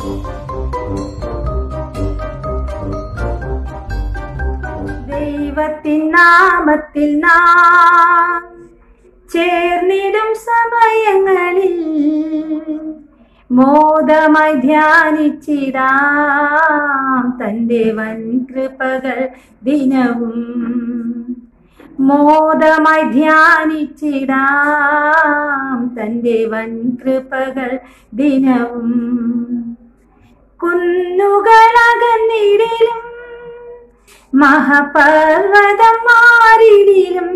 ദൈവത്തിൻ നാമത്തിൽ നാം ചേർന്നിടും സമയങ്ങളിൽ മോദമായി ധ്യാനിച്ചിടാം തൻ്റെ വൻ കൃപകൾ ദിനവും മോദമായി ധ്യാനിച്ചിടാം തൻ്റെ വൻ കൃപകൾ ദിനവും കുന്നുകളകന്നിടിലും മഹപർവതം മാറിടിലും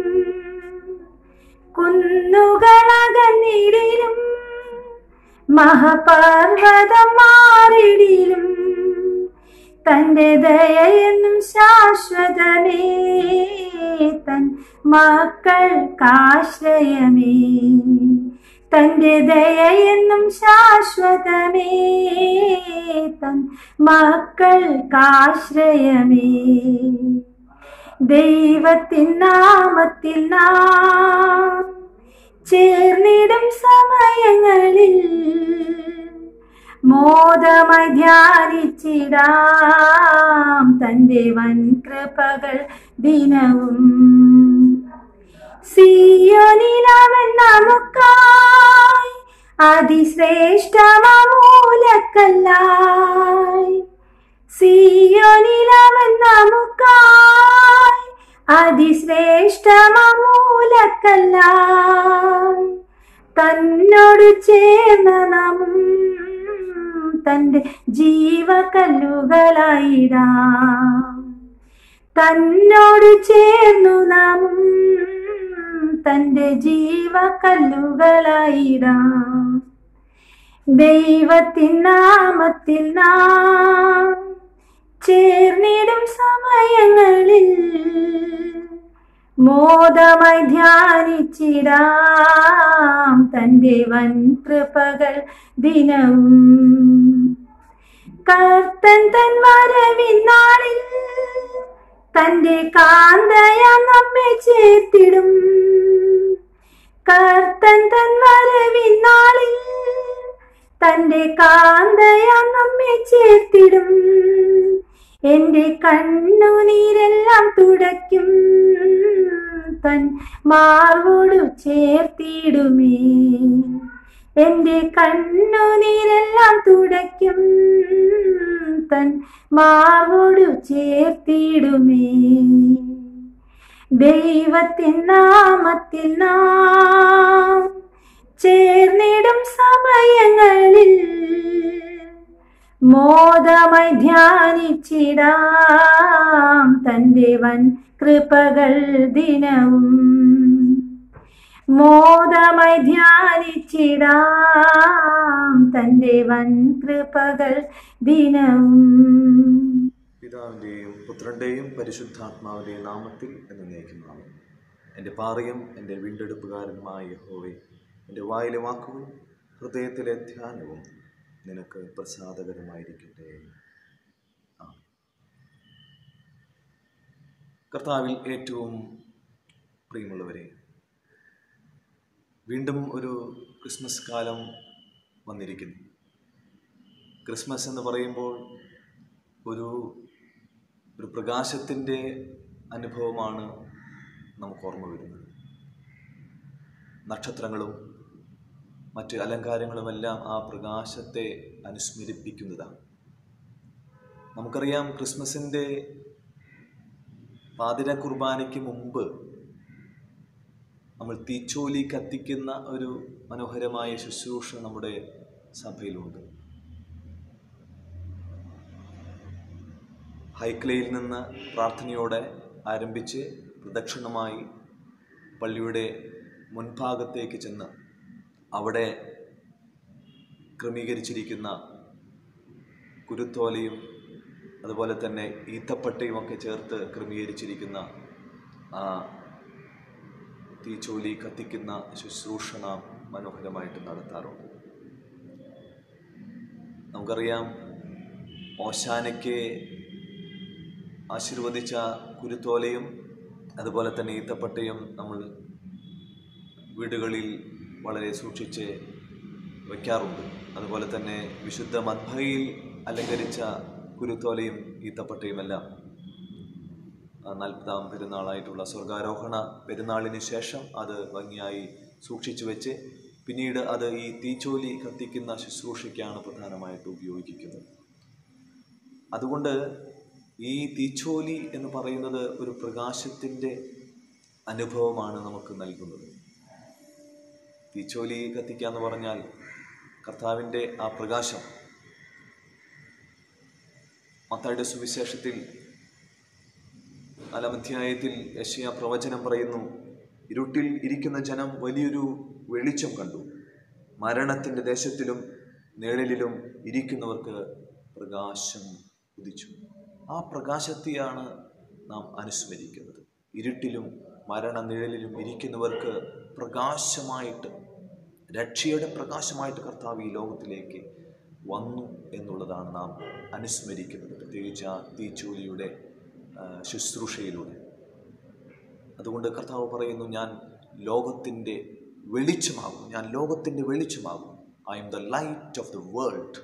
കുന്നുകളകന്നിടിലും മഹപർവതം മാറിടിലും തൻ്റെ ദയയെന്നും ശാശ്വതമേ തൻ മക്കൾക്കാശ്രയമേ തൻ്റെ ദയയെന്നും ശാശ്വതമേ തൻ മക്കൾക്കാശ്രയമേ ദൈവത്തിൻ നാമത്തിൽ നാം ചേർന്നിടും സമയങ്ങളിൽ മോദമായി ധ്യാനിച്ചിടാം തൻ്റെ വൻ കൃപകൾ ദിനവും സിയോനിലവൻ നമുക്കായി അതിശ്രേഷ്ഠമൂലക്കല്ലായി സിയോനിലവൻ നമുക്കായി അതിശ്രേഷ്ഠമൂലക്കല്ലായി തന്നോട് ചേർന്ന നാമും തൻ്റെ ജീവകല്ലുകളായിടാം തന്നോട് ചേർന്നു നാമും തൻ്റെ ജീവകല്ലുകളായിടാം ദൈവത്തിൻ നാമത്തിൽ നാം ചേർന്നിടും സമയങ്ങളിൽ മോദമായി ധ്യാനിച്ചിടാം തൻ്റെ വൻ കൃപകൾ ദിനവും കർത്തൻ തൻ വരവിനാളിൽ തൻ്റെ കാന്തയാ നമ്മെ ചേർത്തിടും കർത്തൻ തൻ വരവിനാളിൽ തൻ്റെ കാന്തയാ നമ്മെ ചേർത്തിടും എന്റെ കണ്ണുനീരെല്ലാം തുടയ്ക്കും തൻ മാർവോടു ചേർത്തിടുമേ എന്റെ കണ്ണുനീരെല്ലാം തുടയ്ക്കും തൻ മാർവോടു ചേർത്തിടുമേ ദൈവത്തിൻ നാമത്തിൽ നാം ചേർന്നിടും സമയങ്ങളിൽ മോദമായി ധ്യാനിച്ചിടാം തൻ്റെ വൻ കൃപകൾ ദിനവും മോദമായി ധ്യാനിച്ചിടാം തൻ്റെ വൻ കൃപകൾ ദിനവും പിതാവിൻ്റെയും പുത്രൻ്റെയും പരിശുദ്ധാത്മാവിൻ്റെയും നാമത്തിൽ എന്ന് നയിക്കുന്നതാണ് എൻ്റെ പാറയും എൻ്റെ വീണ്ടെടുപ്പുകാരനുമായ യഹോവേ എൻ്റെ വായിലെ വാക്കുകളും ഹൃദയത്തിലെ ധ്യാനവും നിനക്ക് പ്രസാദകരമായിരിക്കട്ടെ ആമേൻ. കർത്താവിൽ ഏറ്റവും പ്രിയമുള്ളവരെ വീണ്ടും ഒരു ക്രിസ്മസ് കാലം വന്നിരിക്കുന്നു ക്രിസ്മസ് എന്ന് പറയുമ്പോൾ ഒരു ഒരു പ്രകാശത്തിൻ്റെ അനുഭവമാണ് നമുക്ക് ഓർമ്മ വരുന്നത് നക്ഷത്രങ്ങളും മറ്റ് അലങ്കാരങ്ങളുമെല്ലാം ആ പ്രകാശത്തെ അനുസ്മരിപ്പിക്കുന്നതാണ് നമുക്കറിയാം ക്രിസ്മസിൻ്റെ പാതിര കുർബാനയ്ക്ക് മുമ്പ് നമ്മൾ തീച്ചോലി കത്തിക്കുന്ന ഒരു മനോഹരമായ ശുശ്രൂഷ നമ്മുടെ സഭയിലുണ്ട് ഹൈക്ലയിൽ നിന്ന് പ്രാർത്ഥനയോടെ ആരംഭിച്ച് പ്രദക്ഷിണമായി പള്ളിയുടെ മുൻഭാഗത്തേക്ക് ചെന്ന് അവിടെ ക്രമീകരിച്ചിരിക്കുന്ന കുരുത്തോലയും അതുപോലെ തന്നെ ഈത്തപ്പട്ടയും ഒക്കെ ചേർത്ത് ക്രമീകരിച്ചിരിക്കുന്ന ആ തീച്ചോലി കത്തിക്കുന്ന ശുശ്രൂഷ നാം മനോഹരമായിട്ട് നടത്താറുണ്ട് നമുക്കറിയാം ഓശാനയ്ക്ക് ആശീർവദിച്ച കുരുത്തോലയും അതുപോലെ തന്നെ ഈത്തപ്പട്ടയും നമ്മൾ വീടുകളിൽ വളരെ സൂക്ഷിച്ച് വയ്ക്കാറുണ്ട് അതുപോലെ തന്നെ വിശുദ്ധ മദ്ഭയിൽ അലങ്കരിച്ച കുരുത്തോലയും ഈത്തപ്പട്ടയുമെല്ലാം ആ നാൽപ്പതാം പെരുന്നാളായിട്ടുള്ള സ്വർഗാരോഹണ പെരുന്നാളിന് ശേഷം അത് ഭംഗിയായി സൂക്ഷിച്ചു വെച്ച് പിന്നീട് അത് ഈ തീച്ചോലി കത്തിക്കുന്ന ശുശ്രൂഷയ്ക്കാണ് പ്രധാനമായിട്ട് ഉപയോഗിക്കുന്നത് അതുകൊണ്ട് ഈ തീച്ചോലി എന്ന് പറയുന്നത് ഒരു പ്രകാശത്തിൻ്റെ അനുഭവമാണ് നമുക്ക് നൽകുന്നത് തീച്ചോലി കത്തിക്കുക എന്ന് പറഞ്ഞാൽ കർത്താവിൻ്റെ ആ പ്രകാശം മത്തായുടെ സുവിശേഷത്തിൽ നാലാം അധ്യായത്തിൽ യശയ പ്രവചനം പറയുന്നു ഇരുട്ടിൽ ഇരിക്കുന്ന ജനം വലിയൊരു വെളിച്ചം കണ്ടു മരണത്തിൻ്റെ ദേശത്തിലും നിഴലിലും ഇരിക്കുന്നവർക്ക് പ്രകാശം ഉദിച്ചു ആ പ്രകാശത്തെയാണ് നാം അനുസ്മരിക്കുന്നത് ഇരുട്ടിലും മരണ നിഴലിലും ഇരിക്കുന്നവർക്ക് പ്രകാശമായിട്ട് രക്ഷയുടെ പ്രകാശമായിട്ട് കർത്താവ് ഈ ലോകത്തിലേക്ക് വന്നു എന്നുള്ളതാണ് നാം അനുസ്മരിക്കുന്നത് പ്രത്യേകിച്ച് ആ തീച്ചൂലിയുടെ ആ, ശുശ്രൂഷയിലൂടെ അതുകൊണ്ട് കർത്താവ് പറയുന്നു ഞാൻ ലോകത്തിൻ്റെ വെളിച്ചമാകും ഞാൻ ലോകത്തിൻ്റെ വെളിച്ചമാകും I am the light of the world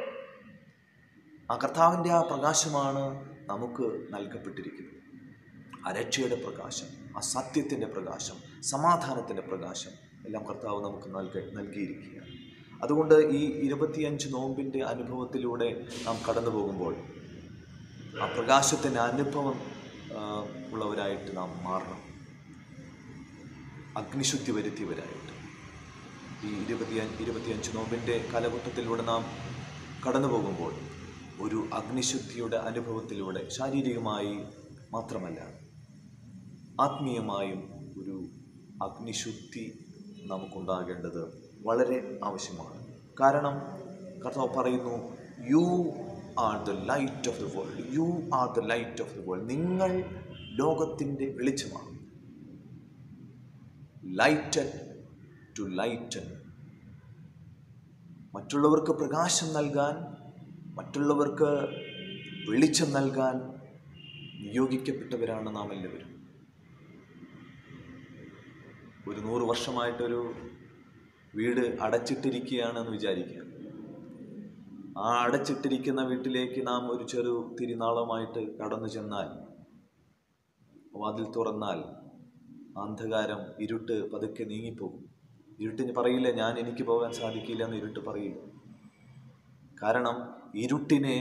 ആ കർത്താവിൻ്റെ ആ പ്രകാശമാണ് നമുക്ക് നൽകപ്പെട്ടിരിക്കുന്നത് ആ രക്ഷയുടെ പ്രകാശം ആ സത്യത്തിൻ്റെ പ്രകാശം സമാധാനത്തിൻ്റെ പ്രകാശം എല്ലാം കർത്താവ് നമുക്ക് നൽക നൽകിയിരിക്കുകയാണ് അതുകൊണ്ട് ഈ ഇരുപത്തിയഞ്ച് നോമ്പിൻ്റെ അനുഭവത്തിലൂടെ നാം കടന്നു പോകുമ്പോൾ ആ പ്രകാശത്തിൻ്റെ അനുഭവം ആ, ഉള്ളവരായിട്ട് നാം മാറണം അഗ്നിശുദ്ധി വരുത്തിയവരായിട്ട് ഈ ഇരുപത്തിയഞ്ച് ഇരുപത്തിയഞ്ച് നോമ്പിൻ്റെ കാലഘട്ടത്തിലൂടെ നാം കടന്നു പോകുമ്പോൾ ഒരു അഗ്നിശുദ്ധിയുടെ അനുഭവത്തിലൂടെ ശാരീരികമായി മാത്രമല്ല ആത്മീയമായും ഒരു അഗ്നിശുദ്ധി നമുക്കുണ്ടാകേണ്ടത് വളരെ ആവശ്യമാണ് കാരണം കർത്താവ് പറയുന്നു you are the light of the world you are the light of the world നിങ്ങൾ ലോകത്തിൻ്റെ വെളിച്ചമാണ് ലൈറ്റഡ് ടു ലൈറ്റൻ മറ്റുള്ളവർക്ക് പ്രകാശം നൽകാൻ മറ്റുള്ളവർക്ക് വെളിച്ചം നൽകാൻ നിയോഗിക്കപ്പെട്ടവരാണ് നാം എല്ലാവരും ഒരു നൂറ് വർഷമായിട്ടൊരു വീട് അടച്ചിട്ടിരിക്കുകയാണെന്ന് വിചാരിക്കുക ആ അടച്ചിട്ടിരിക്കുന്ന വീട്ടിലേക്ക് നാം ഒരു ചെറു തിരുനാളമായിട്ട് കടന്നു ചെന്നാൽ വാതിൽ തുറന്നാൽ അന്ധകാരം ഇരുട്ട് പതുക്കെ നീങ്ങിപ്പോകും ഇരുട്ടിന് പറയില്ല ഞാൻ എനിക്ക് പോകാൻ സാധിക്കില്ല എന്ന് ഇരുട്ട് പറയില്ല കാരണം ഇരുട്ടിനെ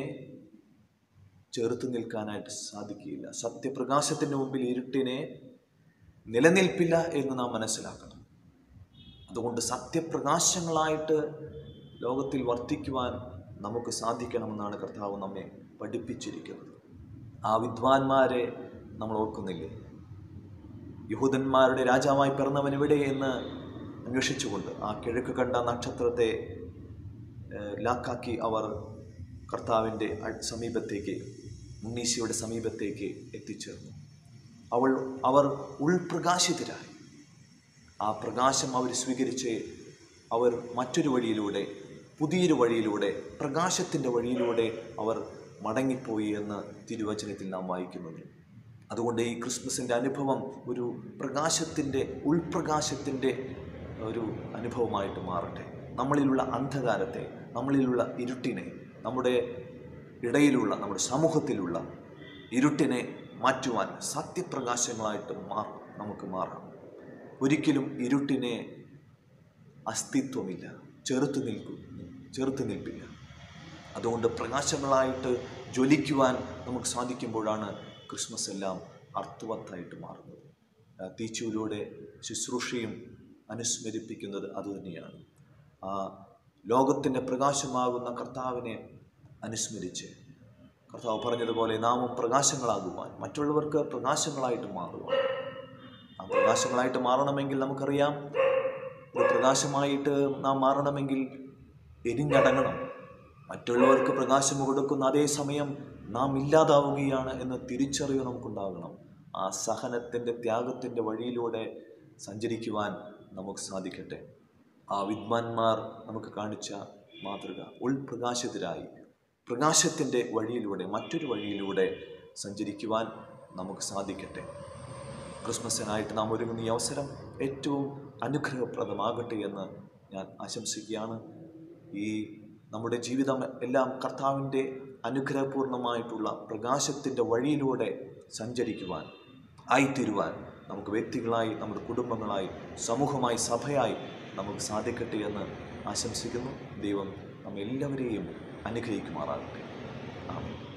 ചെറുത്തു നിൽക്കാനായിട്ട് സാധിക്കില്ല സത്യപ്രകാശത്തിൻ്റെ മുമ്പിൽ ഇരുട്ടിനെ നിലനിൽപ്പില്ല എന്ന് നാം മനസ്സിലാക്കണം അതുകൊണ്ട് സത്യപ്രകാശങ്ങളായിട്ട് ലോകത്തിൽ വർത്തിക്കുവാൻ നമുക്ക് സാധിക്കണമെന്നാണ് കർത്താവ് നമ്മെ പഠിപ്പിച്ചിരിക്കുന്നത് ആ വിദ്വാൻമാരെ നമ്മൾ ഓർക്കുന്നില്ലേ യഹൂദന്മാരുടെ രാജാവായി പിറന്നവൻ എവിടെ എന്ന് അന്വേഷിച്ചുകൊണ്ട് ആ കിഴക്ക് കണ്ട നക്ഷത്രത്തെ ഏഹ്, ലാക്കാക്കി അവർ കർത്താവിൻ്റെ അ- സമീപത്തേക്ക് മുന്നീശയുടെ സമീപത്തേക്ക് എത്തിച്ചേർന്നു അവൾ അവർ ഉൾപ്രകാശിതരായി ആ പ്രകാശം അവർ സ്വീകരിച്ച് അവർ മറ്റൊരു വഴിയിലൂടെ പുതിയൊരു വഴിയിലൂടെ പ്രകാശത്തിൻ്റെ വഴിയിലൂടെ അവർ മടങ്ങിപ്പോയി എന്ന് തിരുവചനത്തിൽ നാം വായിക്കുന്നുണ്ട് അതുകൊണ്ട് ഈ ക്രിസ്മസിൻ്റെ അനുഭവം ഒരു പ്രകാശത്തിൻ്റെ ഉൾപ്രകാശത്തിൻ്റെ ഒരു അനുഭവമായിട്ട് മാറട്ടെ നമ്മളിലുള്ള അന്ധകാരത്തെ നമ്മളിലുള്ള ഇരുട്ടിനെ നമ്മുടെ ഇടയിലുള്ള നമ്മുടെ സമൂഹത്തിലുള്ള ഇരുട്ടിനെ മാറ്റുവാൻ സത്യപ്രകാശങ്ങളായിട്ട് മാ നമുക്ക് മാറാം ഒരിക്കലും ഇരുട്ടിനെ അസ്തിത്വമില്ല ചെറുത്തു നിൽക്കും ചെറുത്തു നിൽപ്പില്ല അതുകൊണ്ട് പ്രകാശങ്ങളായിട്ട് ജ്വലിക്കുവാൻ നമുക്ക് സാധിക്കുമ്പോഴാണ് ക്രിസ്മസ് എല്ലാം അർത്ഥവത്തായിട്ട് മാറുന്നത് ആ തീച്ചൂരിലൂടെ ശുശ്രൂഷയും അനുസ്മരിപ്പിക്കുന്നത് അതുതന്നെയാണ് ആ ലോകത്തിൻ്റെ പ്രകാശമാകുന്ന കർത്താവിനെ അനുസ്മരിച്ച് കർത്താവ് പറഞ്ഞതുപോലെ നാമും പ്രകാശങ്ങളാകുവാൻ മറ്റുള്ളവർക്ക് പ്രകാശങ്ങളായിട്ട് മാറുവാൻ ആ പ്രകാശങ്ങളായിട്ട് മാറണമെങ്കിൽ നമുക്കറിയാം ഒരു പ്രകാശമായിട്ട് നാം മാറണമെങ്കിൽ എരിഞ്ഞടങ്ങണം മറ്റുള്ളവർക്ക് പ്രകാശം കൊടുക്കുന്ന അതേ സമയം നാം ഇല്ലാതാവുകയാണ് എന്ന തിരിച്ചറിവ് നമുക്കുണ്ടാകണം ആ സഹനത്തിൻ്റെ ത്യാഗത്തിൻ്റെ വഴിയിലൂടെ സഞ്ചരിക്കുവാൻ നമുക്ക് സാധിക്കട്ടെ ആ വിദ്വാൻമാർ നമുക്ക് കാണിച്ച മാതൃക ഉൾപ്രകാശിതരായി പ്രകാശത്തിൻ്റെ വഴിയിലൂടെ മറ്റൊരു വഴിയിലൂടെ സഞ്ചരിക്കുവാൻ നമുക്ക് സാധിക്കട്ടെ ക്രിസ്മസിനായിട്ട് നാം ഒരുങ്ങുന്ന ഈ അവസരം ഏറ്റവും അനുഗ്രഹപ്രദമാകട്ടെ എന്ന് ഞാൻ ആശംസിക്കുകയാണ് ഈ നമ്മുടെ ജീവിതം എല്ലാം കർത്താവിൻ്റെ അനുഗ്രഹപൂർണമായിട്ടുള്ള പ്രകാശത്തിൻ്റെ വഴിയിലൂടെ സഞ്ചരിക്കുവാൻ ആയിത്തീരുവാൻ നമുക്ക് വ്യക്തികളായി നമ്മുടെ കുടുംബങ്ങളായി സമൂഹമായി സഭയായി നമുക്ക് സാധിക്കട്ടെ എന്ന് ആശംസിക്കുന്നു ദൈവം നമ്മെല്ലാവരെയും അനുഗ്രഹിക്കുമാറാകട്ടെ ആമേൻ